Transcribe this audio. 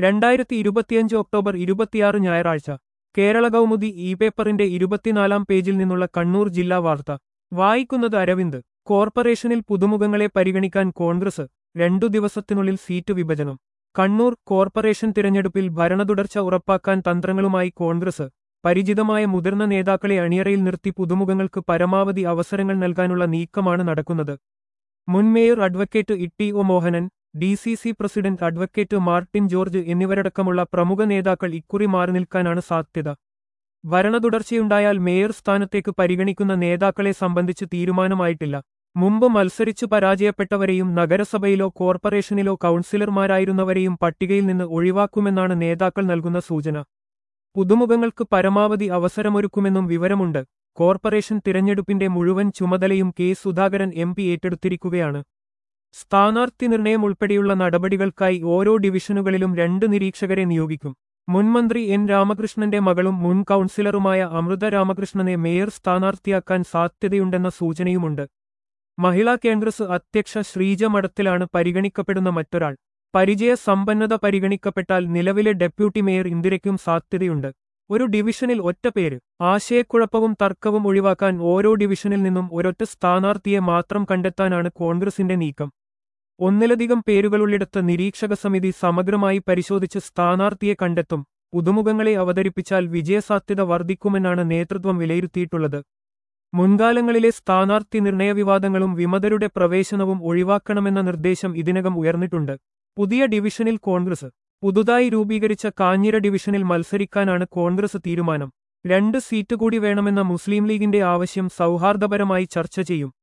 രണ്ടായിരത്തി ഇരുപത്തിയഞ്ച് ഒക്ടോബർ ഇരുപത്തിയാറ് ഞായറാഴ്ച കേരള കൗമുദി ഇ പേപ്പറിന്റെ ഇരുപത്തിനാലാം പേജിൽ നിന്നുള്ള കണ്ണൂർ ജില്ലാ വാർത്ത വായിക്കുന്നത് അരവിന്ദ് കോർപ്പറേഷനിൽ പുതുമുഖങ്ങളെ പരിഗണിക്കാൻ കോൺഗ്രസ് രണ്ടു ദിവസത്തിനുള്ളിൽ സീറ്റ് വിഭജനം കണ്ണൂർ കോർപ്പറേഷൻ തിരഞ്ഞെടുപ്പിൽ ഭരണതുടർച്ച ഉറപ്പാക്കാൻ തന്ത്രങ്ങളുമായി കോൺഗ്രസ് പരിചിതമായ മുതിർന്ന നേതാക്കളെ അണിയറയിൽ നിർത്തി പുതുമുഖങ്ങൾക്ക് പരമാവധി അവസരങ്ങൾ നൽകാനുള്ള നീക്കമാണ് നടക്കുന്നത് മുൻ mayor advocate Itty O Mohanan D C C president advocate Martin George എന്നിവരടക്കമുള്ള പ്രമുഖ നേതാക്കൾ ഇക്കുറി മാറി നിൽക്കാനാണ് സാധ്യത ഭരണതുടർച്ചയുണ്ടായാൽ മേയർ സ്ഥാനത്തേക്ക് പരിഗണിക്കുന്ന നേതാക്കളെ സംബന്ധിച്ച് തീരുമാനമായിട്ടില്ല മുമ്പ് മത്സരിച്ചു പരാജയപ്പെട്ടവരെയും നഗരസഭയിലോ കോർപ്പറേഷനിലോ കൗൺസിലർമാരായിരുന്നവരെയും പട്ടികയിൽ നിന്ന് ഒഴിവാക്കുമെന്നാണ് നേതാക്കൾ നൽകുന്ന സൂചന പുതുമുഖങ്ങൾക്ക് പരമാവധി അവസരമൊരുക്കുമെന്നും വിവരമുണ്ട് കോർപ്പറേഷൻ തിരഞ്ഞെടുപ്പിന്റെ മുഴുവൻ ചുമതലയും കെ സുധാകരൻ എം പി ഏറ്റെടുത്തിരിക്കുകയാണ് സ്ഥാനാർത്ഥി നിർണയം ഉൾപ്പെടെയുള്ള നടപടികൾക്കായി ഓരോ ഡിവിഷനുകളിലും രണ്ട് നിരീക്ഷകരെ നിയോഗിക്കും മുൻമന്ത്രി എൻ രാമകൃഷ്ണന്റെ മകളും മുൻ കൗൺസിലറുമായ അമൃത രാമകൃഷ്ണനെ മേയർ സ്ഥാനാർത്ഥിയാക്കാൻ സാധ്യതയുണ്ടെന്ന സൂചനയുമുണ്ട് മഹിളാ കോൺഗ്രസ് അധ്യക്ഷ ശ്രീജ മഠത്തിലാണ് പരിഗണിക്കപ്പെടുന്ന മറ്റൊരാൾ പരിചയ സമ്പന്നത പരിഗണിക്കപ്പെട്ടാൽ നിലവിലെ ഡെപ്യൂട്ടി മേയർ ഇന്ദിരയ്ക്കും സാധ്യതയുണ്ട് ഒരു ഡിവിഷനിൽ ഒറ്റ പേര് ആശയക്കുഴപ്പവും തർക്കവും ഒഴിവാക്കാൻ ഓരോ ഡിവിഷനിൽ നിന്നും ഒരൊറ്റ സ്ഥാനാർത്ഥിയെ മാത്രം കണ്ടെത്താനാണ് കോൺഗ്രസിന്റെ നീക്കം ഒന്നിലധികം പേരുകളുള്ളിടത്ത് നിരീക്ഷക സമിതി സമഗ്രമായി പരിശോധിച്ച് സ്ഥാനാർത്ഥിയെ കണ്ടെത്തും പുതുമുഖങ്ങളെ അവതരിപ്പിച്ചാൽ വിജയസാധ്യത വർദ്ധിക്കുമെന്നാണ് നേതൃത്വം വിലയിരുത്തിയിട്ടുള്ളത് മുൻകാലങ്ങളിലെ സ്ഥാനാർത്ഥി നിർണയ വിവാദങ്ങളും വിമതരുടെ പ്രവേശനവും ഒഴിവാക്കണമെന്ന നിർദ്ദേശം ഇതിനകം ഉയർന്നിട്ടുണ്ട് പുതിയ ഡിവിഷനിൽ കോൺഗ്രസ് പുതുതായി രൂപീകരിച്ച കാഞ്ഞിര ഡിവിഷനിൽ മത്സരിക്കാനാണ് കോൺഗ്രസ് തീരുമാനം രണ്ട് സീറ്റ് കൂടി വേണമെന്ന മുസ്ലിം ലീഗിന്റെ ആവശ്യം സൗഹാർദ്ദപരമായി ചർച്ച ചെയ്യും